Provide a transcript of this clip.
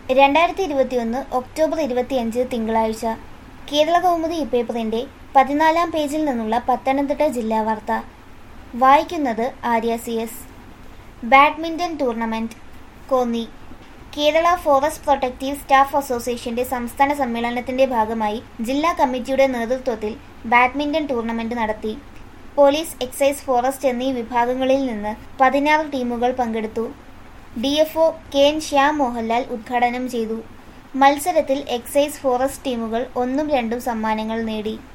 രണ്ടായിരത്തി ഇരുപത്തിയൊന്ന് ഒക്ടോബർ ഇരുപത്തിയഞ്ച് തിങ്കളാഴ്ച കേരള കൗമുദി ഇപ്പേപ്പറിന്റെ പതിനാലാം പേജിൽ നിന്നുള്ള പത്തനംതിട്ട ജില്ലാ വാർത്ത വായിക്കുന്നത് Arya C S badminton tournament Konni Kerala forest protective staff അസോസിയേഷന്റെ സംസ്ഥാന സമ്മേളനത്തിന്റെ ഭാഗമായി ജില്ലാ കമ്മിറ്റിയുടെ നേതൃത്വത്തിൽ ബാഡ്മിന്റൺ ടൂർണമെന്റ് നടത്തി പോലീസ് എക്സൈസ് ഫോറസ്റ്റ് എന്നീ വിഭാഗങ്ങളിൽ നിന്ന് പതിനാറ് ടീമുകൾ പങ്കെടുത്തു DFO K N Shyam Mohanlal ഉദ്ഘാടനം ചെയ്തു മത്സരത്തിൽ എക്സൈസ് ഫോറസ്റ്റ് ടീമുകൾ ഒന്നും രണ്ടും സമ്മാനങ്ങൾ നേടി